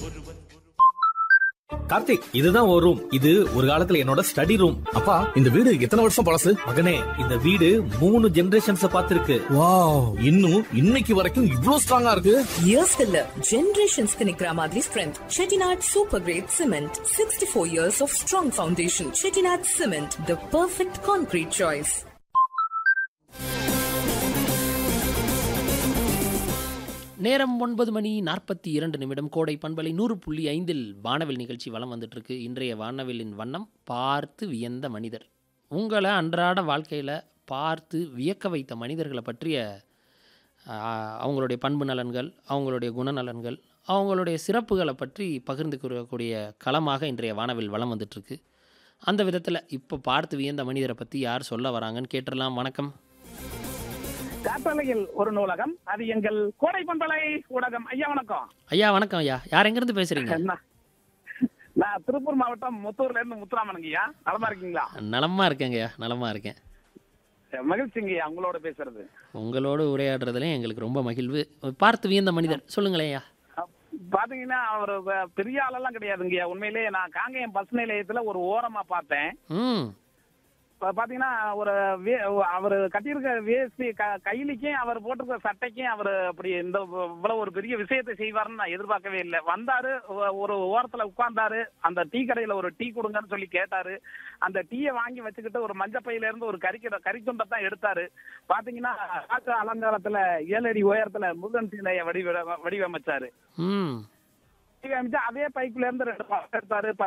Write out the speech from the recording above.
கார்த்திக் இதுதான் ஒரு ரூம் இது ஒரு காலத்துல என்னோட ஸ்டடி ரூம் அப்பா இந்த வீடு எத்தனை வருஷம் பழசு மகனே இந்த வீடு மூணு ஜெனரேஷன்ஸ் பார்த்திருக்கு வாவ் இன்னும் இன்னைக்கு வரைக்கும் இவ்ளோ ஸ்ட்ராங்கா இருக்கு இயர்ஸ் இல்ல ஜெனரேஷன்ஸ்க்கு நிக்கிற மாதிரி strength Chettinad super great cement sixty four years of strong foundation Chettinad cement the perfect concrete choice நேரம் ஒன்பது மணி நாற்பத்தி இரண்டு நிமிடம் கோடை பண்பலை நூறு புள்ளி ஐந்தில் வானவில் நிகழ்ச்சி வலம் வந்துட்டு இருக்கு இன்றைய வானவிலின் வண்ணம் பார்த்து வியந்த மனிதர் உங்களை அன்றாட வாழ்க்கையில் பார்த்து வியக்க வைத்த மனிதர்களை பற்றிய ஆ, அவங்களுடைய பண்பு நலன்கள் அவங்களுடைய குணநலன்கள் அவங்களுடைய சிறப்புகளை பற்றி பகிர்ந்து கூறக்கூடிய களமாக இன்றைய வானவில் வலம் வந்துட்டுருக்கு அந்த விதத்தில் இப்போ பார்த்து வியந்த மனிதரை பற்றி யார் சொல்ல வராங்கன்னு கேட்டுடலாம் வணக்கம் காற்றலையில் ஒரு நூலகம் அது எங்கள் கோடை பண்பலை ஊடகம் ஐயா வணக்கம் ஐயா வணக்கம் ஐயா யார் எங்கேருந்து பேசுகிறீங்க நான் நான் திருப்பூர் மாவட்டம் முத்தூர்ல இருந்து முத்துராமனுங்க ஐயா நலமா இருக்கீங்களா நலமாக இருக்கேங்கய்யா நலமாக இருக்கேன் மகிழ்ச்சிங்க ஐயா உங்களோட பேசுறது உங்களோடு உரையாடுறதுல எங்களுக்கு ரொம்ப மகிழ்வு பார்த்து வியந்த மனிதர் சொல்லுங்களேன் ஐயா பாத்தீங்கன்னா அவர் வ- பெரிய ஆளெல்லாம் கிடையாதுங்க ஐயா உண்மையிலேயே நான் காங்கேயம் பஸ் நிலையத்துல ஒரு ஓரமா பார்த்தேன் ம் இப்ப பாத்தீங்கன்னா ஒரு வே- அவர் கட்டியிருக்க வேஷ்டி க- கைலிக்கும் அவர் போட்டிருக்க சட்டைக்கும் அவர் அப்படி இந்த இவ்வளவு ஒரு பெரிய விஷயத்தை செய்வாருன்னு நான் எதிர்பார்க்கவே இல்லை வந்தாரு ஒ- ஒரு ஓரத்துல உட்கார்ந்தாரு அந்த டீ கடையில ஒரு டீ கொடுங்கன்னு சொல்லி கேட்டாரு அந்த டீயை வாங்கி வச்சுக்கிட்டு ஒரு மஞ்சப்பையில இருந்து ஒரு கறிக்கடை கறித்துண்டை தான் எடுத்தாரு பாத்தீங்கன்னா ராஜ அலங்காரத்துல ஏழு அடி உயரத்துல முருகன் சிலையை வடிவ வடிவமைச்சாரு ம் வடிவமைச்சு அதே பைக்குல இருந்து ரெண்டு பழம் எடுத்தாரு